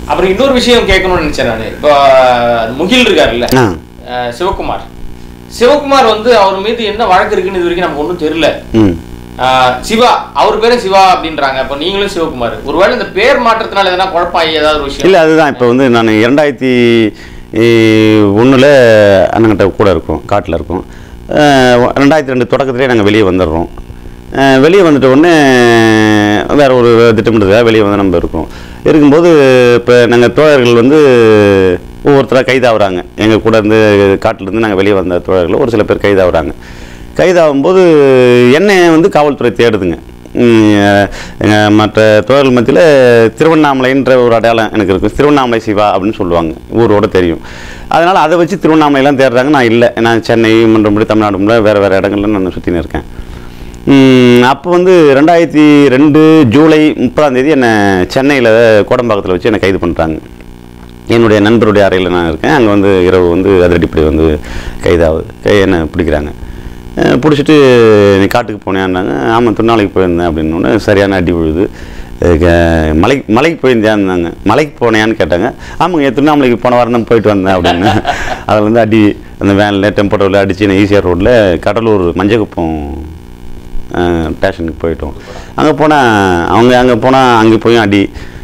அப்புறம் இன்னொரு விஷயம் கேட்கணும்னு நினைச்சேன் நான் இப்போ முகில் இருக்காருல்ல ஆ அஹ், சிவகுமார் சிவகுமார் வந்து அவர் மீது என்ன வழக்கு இருக்குன்னு இது வரைக்கும் நமக்கு ஒன்றும் தெரியல ம் ஆஹ் சிவா அவர் பேரு சிவா அப்படின்றாங்க அப்ப நீங்களும் சிவகுமார் ஒருவேளை இந்த பேர் மாற்றத்தினால எதனா குழப்பம் ஆகி ஏதாவது ஒரு விஷயம் இல்லை அதுதான் இப்போ வந்து நான் இரண்டாயிரத்தி ஒன்றில் அண்ணங்கிட்ட கூட இருக்கோம் காட்டில் இருக்கோம் அஹ் ரெண்டாயிரத்தி ரெண்டு தொடக்கத்திலே நாங்கள் வெளியே வந்துடுறோம் அஹ் வெளியே வந்துட்ட உடனே வேறு ஒரு திட்டமிட்டதாக வெளியே வந்து நம்ம இருக்கோம் இருக்கும்போது இப்போ நாங்கள் தோழர்கள் வந்து ஒவ்வொருத்தராக கைதாகிறாங்க எங்கள் கூட இருந்து காட்டிலேருந்து நாங்கள் வெளியே வந்த தோழர்கள் ஒரு சில பேர் கைதாகிறாங்க கைதாகும்போது என்னை வந்து காவல்துறை தேடுதுங்க ம், அஹ், மற்ற தோழர்கள் மத்தியில் திருவண்ணாமலைன்ற ஒரு அடையாளம் எனக்கு இருக்குது திருவண்ணாமலை சிவா அப்படின்னு சொல்லுவாங்க ஊரோட தெரியும் அதனால் அதை வச்சு திருவண்ணாமலையெல்லாம் தேடுறாங்க நான் இல்லை நான் சென்னை மன்றம்படி தமிழ்நாடு முறை வேறு வேறு இடங்கள்ல நான் சுற்றின்னு இருக்கேன் ம், அப்போ வந்து ரெண்டாயிரத்தி ரெண்டு ஜூலை முப்பதாம் தேதி என்னை சென்னையில் கோடம்பாக்கத்தில் வச்சு என்னை கைது பண்ணுறாங்க என்னுடைய நண்பருடைய அறையில் நான் இருக்கேன் அங்கே வந்து இரவு வந்து அதிரடிப்படை வந்து கைதாகுது கை என்னை பிடிக்கிறாங்க அஹ் பிடிச்சிட்டு நீ காட்டுக்கு போனேன்னாங்க ஆமாம் திருநாளைக்கு போயிருந்தேன் அப்படின்னு சரியான அடி விழுது அஹ் க- மலை மலைக்கு போயிருந்தேன்னாங்க மலைக்கு போனேன்னு கேட்டாங்க ஆமாங்க என் திருவண்ணாமலைக்கு போன வாரம் தான் போயிட்டு வந்தேன் அப்படின்னு அதில் வந்து அடி அந்த வேனில் டெம்போட்டோவில் அடிச்சு நான் ஈசிஆர் ரோட்டில் கடலூர் மஞ்சக்குப்பம் ஸ்டேஷனுக்கு போயிட்டோம் அங்கே போனால் அவங்க அங்கே போனால் அங்கே போய் அடி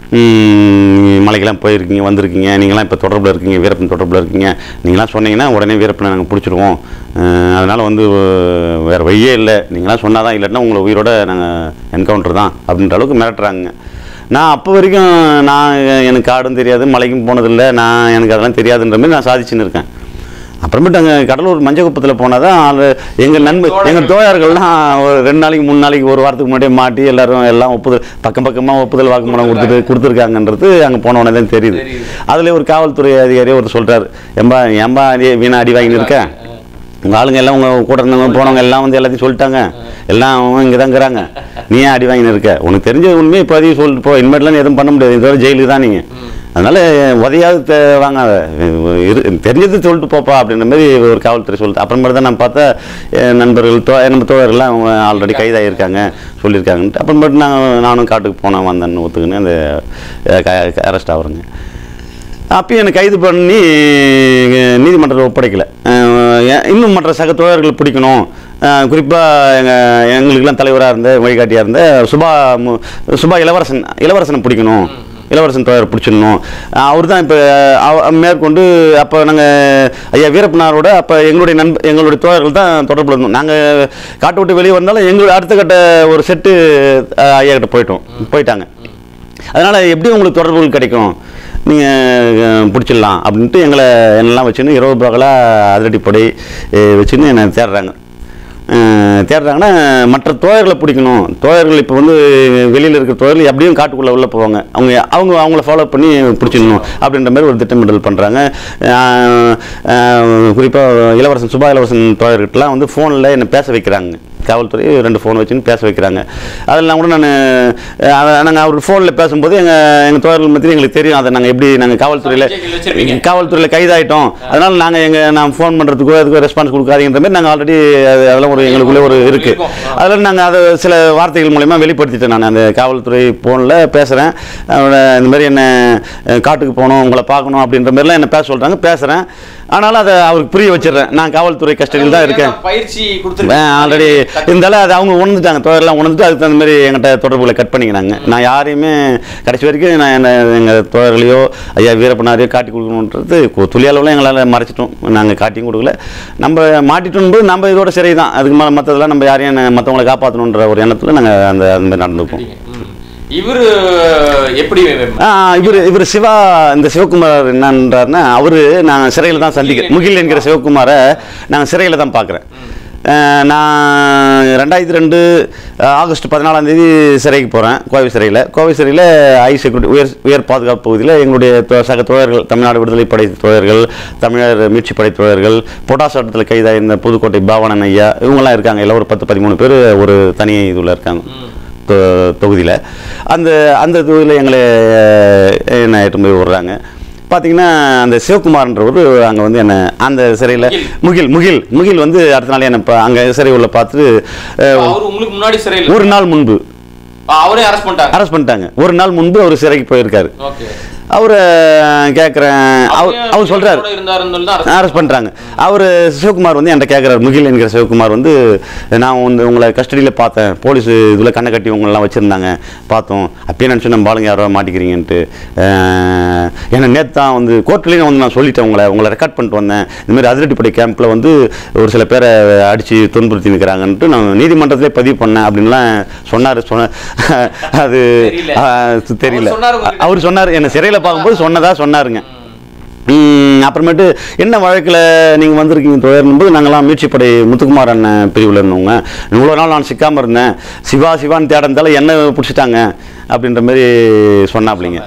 ம், மலைக்கெல்லாம் போயிருக்கீங்க வந்திருக்கீங்க நீங்களாம் இப்போ தொடர்பில் இருக்கீங்க வீரப்பன் தொடர்பில் இருக்கீங்க நீங்களாம் சொன்னீங்கன்னா உடனே வீரப்பனை நாங்கள் பிடிச்சிடுவோம் அதனால் வந்து அஹ், வேறு வழியே இல்லை நீங்களாம் சொன்னால் தான் இல்லைன்னா உங்களை உயிரோட நாங்கள் என்கவுண்டர் தான் அப்படின்ற அளவுக்கு மிரட்டுறாங்க நான் அப்போ வரைக்கும் நான் எனக்கு காடும் தெரியாது மலைக்கும் போனதில்லை நான் எனக்கு அதெல்லாம் தெரியாதுன்ற மாதிரி நான் சாதிச்சுன்னு இருக்கேன் அப்புறமேட்டு அங்கே கடலூர் மஞ்சக்குப்பத்தில் போனால் தான் ஆளு எங்கள் நண்பர் எங்கள் தோழர்கள்லாம் ஒரு ரெண்டு நாளைக்கு மூணு நாளைக்கு ஒரு வாரத்துக்கு முன்னாடியே மாட்டி எல்லாரும் எல்லாம் ஒப்புதல் பக்கம் பக்கமாக ஒப்புதல் வாக்குமூலம் கொடுத்துட்டு கொடுத்துருக்காங்கன்றது அங்கே போன உடனே தான் தெரியுது தெரியுது. அதில் ஒரு காவல்துறை அதிகாரி ஒருத்தர் சொல்கிறார் ஏம்பா ஏம்பா அடி வீணா அடி வாங்கின்னு இருக்க உங்கள் ஆளுங்க எல்லாம் உங்கள் கூட இருந்தவங்க போனவங்க எல்லாம் வந்து எல்லாத்தையும் சொல்லிட்டாங்க எல்லாம் இங்கே தான் இருக்கிறாங்க நீ ஏன் அடி வாங்கின்னு இருக்க உனக்கு தெரிஞ்ச உண்மையை இப்போ அதையும் சொல்லிட்டு போ இனிமேட்லாம் எதுவும் பண்ண முடியாது இதோட ஜெயிலுக்கு தான் நீங்கள் அதனால் உதையாவது தே- வாங்காத இரு தெரிஞ்சது சொல்லிட்டு போப்பா அப்படின்ற மாதிரி ஒரு காவல்துறை சொல்லிட்டு அப்புறமேட்டு தான் நான் பார்த்தா என் நண்பர்கள் தோ நம்ம தோழர்கள்லாம் அவங்க ஆல்ரெடி கைதாகியிருக்காங்க சொல்லியிருக்காங்கன்ட்டு அப்புறமேட்டு நான் நானும் காட்டுக்கு போனேன் வந்தேன்னு ஒத்துக்கின்னு அந்த அரெஸ்ட் ஆகுறேங்க அப்பயும் என்னை கைது பண்ணி நீதிமன்றத்தில் ஒப்படைக்கல அஹ் ஏன் இன்னும் மற்ற சக தோழர்கள் பிடிக்கணும் குறிப்பாக எங்கள் எங்களுக்கெல்லாம் தலைவராக இருந்த வழிகாட்டியாக இருந்த சுபா மு- சுபா இளவரசன் இளவரசனை பிடிக்கணும் இளவரசன் தோழர் பிடிச்சிடணும் அவர் தான் இப்போ மேற்கொண்டு அப்போ நாங்கள் ஐயா வீரப்பனாரோட அப்போ எங்களுடைய நண்ப எங்களுடைய தோழர்கள் தான் தொடர்பில் இருந்தோம் நாங்கள் காட்டு விட்டு வெளியே வந்தாலும் எங்கள் அடுத்த கட்ட ஒரு செட்டு அஹ், ஐயா கிட்ட போயிட்டோம் போயிட்டாங்க அதனால் எப்படி உங்களுக்கு தொடர்புகள் கிடைக்கும் நீங்கள் பிடிச்சிடலாம் அப்படின்ட்டு எங்களை என்னெல்லாம் வச்சுன்னு இரவு பகலாக அதிரடிப்படை அஹ், வச்சுன்னு என்னை தேடுறாங்க அஹ், தேடுறாங்கன்னா மற்ற தோழர்களை பிடிக்கணும் தோழர்கள் இப்போ வந்து வெளியில் இருக்கிற தோழர்கள் எப்படியும் காட்டுக்குள்ளே உள்ள போவாங்க அவங்க அவங்க அவங்கள ஃபாலோ பண்ணி பிடிச்சிடணும் அப்படின்ற மாதிரி ஒரு திட்டமிடல் பண்ணுறாங்க குறிப்பாக இளவரசன் சுபா இளவரசன் தோழர்கிட்டலாம் வந்து ஃபோனில் என்னை பேச வைக்கிறாங்க காவல்துறை ரெண்டு ஃபோன் வச்சுன்னு பேச வைக்கிறாங்க அதெல்லாம் கூட நான் நாங்கள் அவர் ஃபோனில் பேசும்போது எங்கள் எங்கள் தோழர்கள் மத்தியில் எங்களுக்கு தெரியும் அதை நாங்கள் எப்படி நாங்கள் வச்சிருப்பீங்க. காவல்துறையில் காவல்துறையில் கைதாயிட்டோம் அதனால் நாங்கள் எங்கள் நான் ஃபோன் பண்ணுறதுக்கோ அதுக்கு ரெஸ்பான்ஸ் கொடுக்காதீங்கன்ற மாதிரி நாங்கள் ஆல்ரெடி அதெல்லாம் ஒரு எங்களுக்குள்ளே ஒரு இருக்குது இருக்கும். அதில் நாங்கள் அதை சில வார்த்தைகள் மூலயமா வெளிப்படுத்திட்டேன் நான் அந்த காவல்துறை ஃபோனில் பேசுகிறேன் இந்த மாதிரி என்ன அஹ், காட்டுக்கு போகணும் உங்களை பார்க்கணும் அப்படின்ற மாதிரிலாம் என்ன பேச சொல்கிறாங்க பேசுகிறேன் ஆனாலும் அதை அவருக்கு புரிய வச்சிடுறேன் நான் காவல்துறை கஸ்டடியில் தான் இருக்கேன் பயிற்சி கொடுத்து ஆல்ரெடி இருந்தாலும் அது அவங்க உணர்ந்துட்டாங்க தோழர்லாம் உணர்ந்துட்டு அதுக்கு தகுந்த மாதிரி என்கிட்ட தொடர்புகளை கட் பண்ணிக்கிறாங்க நான் யாரையுமே கடைசி வரைக்கும் நான் என்ன எங்கள் தோழர்களையோ ஐயா வீரப்பனாரையோ காட்டி கொடுக்கணுன்றது கு- துளி அளவில் எங்களால் மறைச்சிட்டோம் நாங்கள் காட்டியும் கொடுக்கல நம்ம மாட்டிட்டோம் நம்ம இதோட சிறை தான் அதுக்கு மேலே மற்றதெல்லாம் நம்ம யாரையும் மற்றவங்களை காப்பாற்றணுன்ற ஒரு எண்ணத்தில் நாங்கள் அந்த அந்த மாதிரி நடந்துப்போம் ம். இவரு எப்படி இவர் இவர் சிவா இந்த சிவகுமார் என்னன்றாருன்னா அவரு நான் சிறையில் தான் சந்திக்கிறேன் முகில் என்கிற சிவகுமாரை நான் சிறையில் தான் பார்க்குறேன் நான் ரெண்டாயிரத்தி ரெண்டு ஆகஸ்ட் பதினாலாம் தேதி சிறைக்கு போகிறேன் கோவை சிறையில் கோவை சிறையில் ஐ செக்யூரிட்டி உயர் உயர் பாதுகாப்பு பகுதியில் எங்களுடைய தோ- சக தோழர்கள் தமிழ்நாடு விடுதலை படை தோழர்கள் தமிழர் மீட்சி படை தோழர்கள் பொட்டாஸ் இடத்துல கைதாயிருந்த புதுக்கோட்டை பாவனன் ஐயா இவங்கெல்லாம் இருக்காங்க எல்லாம் ஒரு பத்து பதிமூணு பேர் ஒரு தனி இதில் இருக்காங்க தொகுதியில் அந்த அந்த தொகுதியில் எங்களை அஹ், என்னை எட்டு போய் விடுறாங்க பார்த்தீங்கன்னா அந்த சிவகுமார்ன்றவர் அங்கே வந்து என்ன அந்த சிறையில் முகில் முகில் முகில் வந்து அடுத்த நாள் என்ன அங்கே சிறை உள்ள பார்த்துட்டு அஹ், அவரு உங்களுக்கு முன்னாடி சிறையில் ஒரு நாள் முன்பு அவரே அரெஸ்ட் பண்ணிட்டாங்க அரெஸ்ட் பண்ணிட்டாங்க ஒரு நாள் முன்பு அவர் சிறைக்கு போயிருக்காரு ஓகே அவரை கேட்குறேன் அவர் அவர் சொல்கிறார் கூட இருந்தாருன்னு சொல்லி தான் அரசு அரெஸ்ட் பண்ணுறாங்க அவர் சிவகுமார் வந்து என்கிட்ட கேட்குறாரு முகில் என்கிற சிவகுமார் வந்து நான் வந்து உங்களை கஸ்டடியில் பார்த்தேன் போலீஸ் இதில் கண்ணை கட்டி உங்களெல்லாம் வச்சுருந்தாங்க பார்த்தோம் அப்பயே நினச்சி நம்ம ஆளுங்க யாரோ மாட்டிக்கிறீங்கன்ட்டு அஹ், ஏன்னா நேற்று தான் வந்து கோர்ட்லேயும் வந்து நான் சொல்லிட்டேன் உங்களை உங்களை ரெக்கார்ட் பண்ணிட்டு வந்தேன் இதுமாதிரி அதிரடிப்படை கேம்பில் வந்து ஒரு சில பேரை அடித்து துன்புறுத்தி நிற்கிறாங்கன்ட்டு நான் நீதிமன்றத்திலே பதிவு பண்ணேன் அப்படின்லாம் சொன்னார் சொன்ன அது தெரியல. அஹ், தெரியல அவர் சொன்னாரு உங்ககிட்ட. அவர் சொன்னார் என்னை சிறையில் பார்க்கும்போது சொன்னதா சொன்னாருங்க ம், அப்புறமேட்டு என்ன வழக்கில் நீங்கள் வந்திருக்கீங்க தோழர்னும்போது நாங்களாம் மீட்சிப்படை முத்துக்குமார் அண்ணன் பிரிவில் இருந்தவங்க இவ்வளோ நாள் நான் சிக்காமல் இருந்தேன் சிவா சிவான்னு தேடந்தாலும் என்ன பிடிச்சிட்டாங்க அப்படின்ற மாதிரி சொன்னாப்லிங்க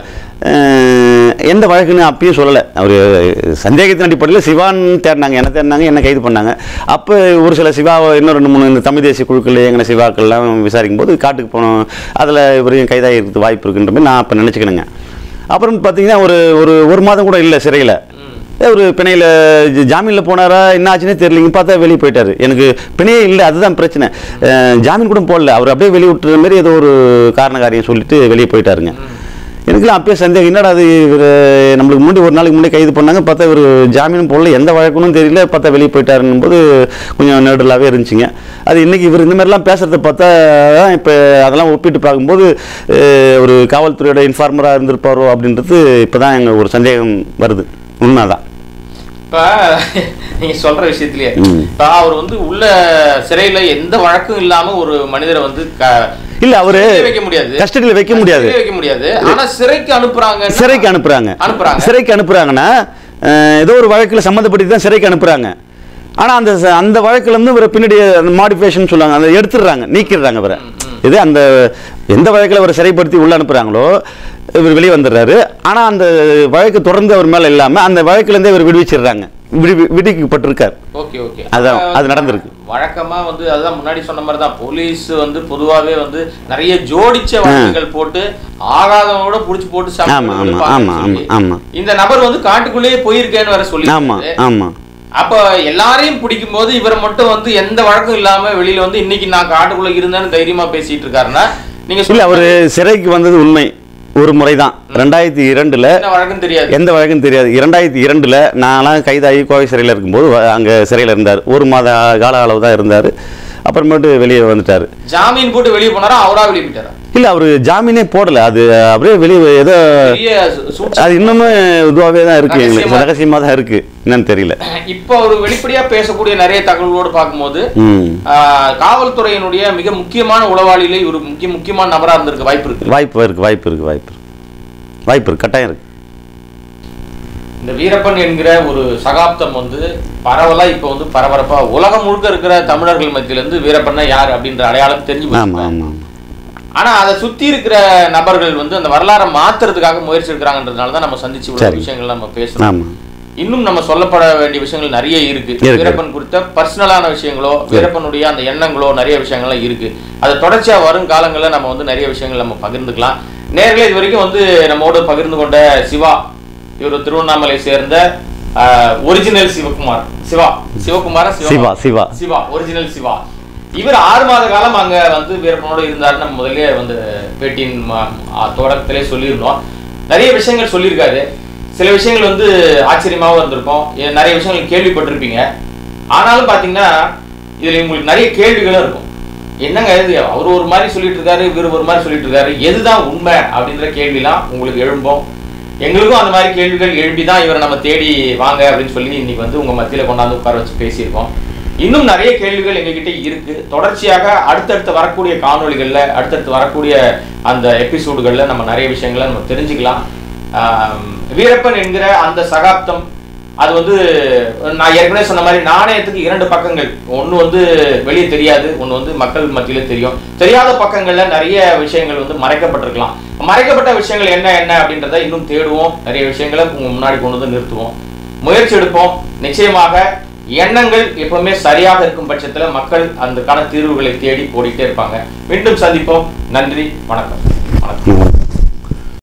அஹ், எந்த வழக்குன்னு அப்பயும் சொல்லலை அவர் சந்தேகத்தின் அடிப்படையில் சிவான்னு தேடினாங்க என்ன தேடினாங்க என்ன கைது பண்ணாங்க அப்போ ஒரு சில சிவா இன்னும் ரெண்டு மூணு இந்த தமிழ் தேசிய குழுக்கள் எங்களை சிவாக்கள்லாம் விசாரிக்கும் போது காட்டுக்கு போனோம் அதில் இவரையும் கைதாகி இருக்கிறது வாய்ப்பு இருக்குன்ற மாதிரி நான் அப்போ நினச்சிக்கினேங்க அப்புறம் பார்த்தீங்கன்னா ஒரு ஒரு ஒரு மாதம் கூட இல்லை சிறையில் ஒரு பிணையில் ஜாமீனில் போனாரா என்ன ஆச்சுன்னே தெரியலிங்க பார்த்தா வெளியே போயிட்டாரு எனக்கு பிணையே இல்லை அதுதான் பிரச்சனை அஹ், ஜாமீன் கூட போடல அவர் அப்படியே வெளியே விட்டுற மாதிரி ஏதோ ஒரு காரண காரியம் சொல்லிட்டு வெளியே போயிட்டாருங்க எனக்குலாம் அப்பயே சந்தேகம் என்னடா அது இவர் நம்மளுக்கு முன்னாடி ஒரு நாளைக்கு முன்னாடி கைது பண்ணாங்க பார்த்தா இவர் ஜாமீனும் போடல எந்த வழக்குன்னு தெரியல பார்த்தா வெளியே போயிட்டாருன்னும் போது கொஞ்சம் நெடுலாகவே இருந்துச்சுங்க அது இன்னைக்கு இவர் இந்த மாதிரிலாம் பேசுகிறத பார்த்தா தான் இப்போ அதெல்லாம் ஒப்பிட்டு பார்க்கும்போது அஹ், ஒரு காவல்துறையோட இன்ஃபார்மராக இருந்திருப்பாரோ அப்படின்றது இப்போ தான் எங்கள் ஒரு சந்தேகம் வருது உண்மைதான் இப்ப நீங்க சொல்ற விஷயத்திலேயே ம். இப்ப அவர் வந்து உள்ள சிறையில எந்த வழக்கும் இல்லாம ஒரு மனிதரை வந்து க- இல்லை அவரு சிறையில வைக்க முடியாது கஸ்டடியில் வைக்க முடியாது சிறையில வைக்க முடியாது ஆனா சிறைக்கு அனுப்புறாங்க சிறைக்கு அனுப்புறாங்க அனுப்புறாங்க. சிறைக்கு அனுப்புறாங்கன்னா அஹ், ஏதோ ஒரு வழக்கில் சம்மந்தப்பட்டு தான் சிறைக்கு அனுப்புறாங்க ஆனா அந்த ச- அந்த வழக்குல இருந்து இவரை பின்னாடி அந்த மாடிஃபிகேஷன் சொல்லுவாங்க அதை எடுத்துடுறாங்க நீக்கிடுறாங்க இவரை இது அந்த எந்த வழக்கில் அவரை சிறைப்படுத்தி உள்ள அனுப்புறாங்களோ இவர் வெளியே வந்துடுறாரு ஆனா அந்த வழக்கு தொடர்ந்து அவர் மேல இல்லாம அந்த வழக்குலேருந்தே இவர் விடுவிச்சிடுறாங்க விடு விடுவிக்கப்பட்டிருக்கார் ஓகே ஓகே அதான், அப்ப அது நடந்திருக்கு. வழக்கமா வந்து அதுதான் முன்னாடி சொன்ன மாதிரி தான் போலீஸ் வந்து பொதுவாவே வந்து நிறைய ஜோடிச்ச வழக்குகள் போட்டு ஆகாதவங்க கூட புடிச்சு போட்டு ஆமா, சாப்பிட்டு ஆமா, இருப்பாங்கன்னு ஆமா, சொல்லி. ஆமா. இந்த நபர் வந்து காட்டுக்குள்ளேயே போயிருக்கேன்னு வர சொல்லி ஆமா ஆமா அப்ப எல்லாரையும் பிடிக்கும் போது இவரை மட்டும் வந்து எந்த வழக்கும் இல்லாம வெளியில வந்து இன்னைக்கு நான் காட்டுக்குள்ள இருந்தேன்னு தைரியமா பேசிட்டு இருக்காருன்னா நீங்க இல்ல சொல்ல அவர் சிறைக்கு வந்தது உண்மை ஒரு முறை தான் ரெண்டாயிரத்தி இரண்டுல என்ன வழக்குன்னு தெரியாது எந்த வழக்கும் தெரியாது இரண்டாயிரத்தி இரண்டுல நான்லாம் கைதாகி கோவை சிறையில் இருக்கும்போது வ- அங்க சிறையில் இருந்தார் ஒரு மாத கால அளவு தான் இருந்தார் அப்புறமேட்டு வெளியே வந்துட்டார் ஜாமீன் போட்டு வெளியே போனாரா அவரா வெளியே போயிட்டாரா இல்ல அவர் ஜாமீனே போடல அது அப்படியே வெளியே ஏதோ பெரிய சூழ்ச்சி. அது இன்னமும் இதுவாகவே தான் இருக்கு எங்களுக்கு ரகசியமா. ரகசியமா தான் இருக்கு என்னன்னு தெரியல இப்போ அவர் வெளிப்படையா பேசக்கூடிய நிறைய தகவல்களோடு பார்க்கும்போது ம் ஆஹ், காவல்துறையினுடைய மிக முக்கியமான உளவாளியில இவர் முக்கிய முக்கியமான நபரா இருந்திருக்க வாய்ப்பு இருக்கு வாய்ப்பு இருக்கு வாய்ப்பு இருக்கு வாய்ப்பு இருக்கு வாய்ப்பு இருக்கு கட்டாயம் இருக்கு இந்த வீரப்பன் என்கிற ஒரு சகாப்தம் வந்து பரவலா இப்போ வந்து பரபரப்பா உலகம் முழுக்க இருக்கிற தமிழர்கள் மத்தியில இருந்து வீரப்பன்னா யார் அப்படின்ற அடையாளம் தெரிஞ்சு போச்சு. ஆமா ஆமா ஆமா ஆனா அதை சுத்தி இருக்கிற நபர்கள் வந்து அந்த வரலாறை மாத்துறதுக்காக முயற்சி எடுக்கிறாங்கன்றதுனால தான் நம்ம சந்திச்சு இவ்வளவு சரி. விஷயங்கள் நம்ம பேசுறோம் ஆமா இன்னும் நம்ம சொல்லப்பட வேண்டிய விஷயங்கள் நிறைய இருக்கு இருக்கு. வீரப்பன் குறித்த பர்சனலான விஷயங்களோ வீரப்பனுடைய அந்த எண்ணங்களோ நிறைய விஷயங்கள்லாம் இருக்கு அது தொடர்ச்சியா வரும் காலங்களில் நம்ம வந்து நிறைய விஷயங்கள் நம்ம பகிர்ந்துக்கலாம் நேர்களே இது வரைக்கும் வந்து நம்மோடு பகிர்ந்து கொண்ட சிவா இவர் திருவண்ணாமலை சேர்ந்த ஒரிஜினல் சிவகுமார் சிவா சிவகுமார சிவா சிவா சிவா ஒரிஜினல் சிவா இவர் ஆறு மாத காலம் அங்க வந்து வீரப்பனோட இருந்தாரு நம்ம முதல்லயே வந்து பேட்டியின் ம- ஆ, தொடக்கத்திலே சொல்லியிருந்தோம் நிறைய விஷயங்கள் சொல்லியிருக்காரு சில விஷயங்கள் வந்து ஆச்சரியமாவும் இருந்திருக்கும் ஏ- நிறைய விஷயங்கள் கேள்விப்பட்டிருப்பீங்க ஆனாலும் பாத்தீங்கன்னா இதுல உங்களுக்கு நிறைய கேள்விகளும் இருக்கும் என்னங்க இது அவர் ஒரு மாதிரி சொல்லிட்டு இருக்காரு இவர் ஒரு மாதிரி சொல்லிட்டு இருக்காரு எதுதான் உண்மை அப்படின்ற கேள்விலாம் உங்களுக்கு எழும்போம் எங்களுக்கும் அந்த மாதிரி கேள்விகள் எழுப்பி தான் இவரை நம்ம தேடி வாங்க அப்படின்னு சொல்லி இன்னைக்கு வந்து உங்க மத்தியில கொண்டாந்து உட்கார வச்சு பேசியிருக்கோம் இன்னும் நிறைய கேள்விகள் எங்ககிட்ட இருக்கு தொடர்ச்சியாக அடுத்தடுத்து வரக்கூடிய காணொளிகள்ல அடுத்தடுத்து வரக்கூடிய அந்த எபிசோடுகள்ல நம்ம நிறைய விஷயங்களை நம்ம தெரிஞ்சுக்கலாம் ஆம், வீரப்பன் என்கிற அந்த சகாப்தம் அது வந்து நான் ஏற்கனவே சொன்ன மாதிரி நாணயத்துக்கு இரண்டு பக்கங்கள் ஒன்று வந்து வெளியே தெரியாது ஒன்று வந்து மக்கள் மத்தியில தெரியும் தெரியாத பக்கங்கள்ல நிறைய விஷயங்கள் வந்து மறைக்கப்பட்டிருக்கலாம் மறைக்கப்பட்ட விஷயங்கள் என்ன என்ன அப்படின்றத இன்னும் தேடுவோம் நிறைய விஷயங்களை உங்க முன்னாடி கொண்டு வந்து நிறுத்துவோம் முயற்சி எடுப்போம் நிச்சயமாக எண்ணங்கள் எப்பவுமே சரியாக இருக்கும் பட்சத்துல மக்கள் அதுக்கான தீர்வுகளை தேடி ஓடிட்டே இருப்பாங்க மீண்டும் சந்திப்போம் நன்றி வணக்கம் வணக்கம் வணக்கம்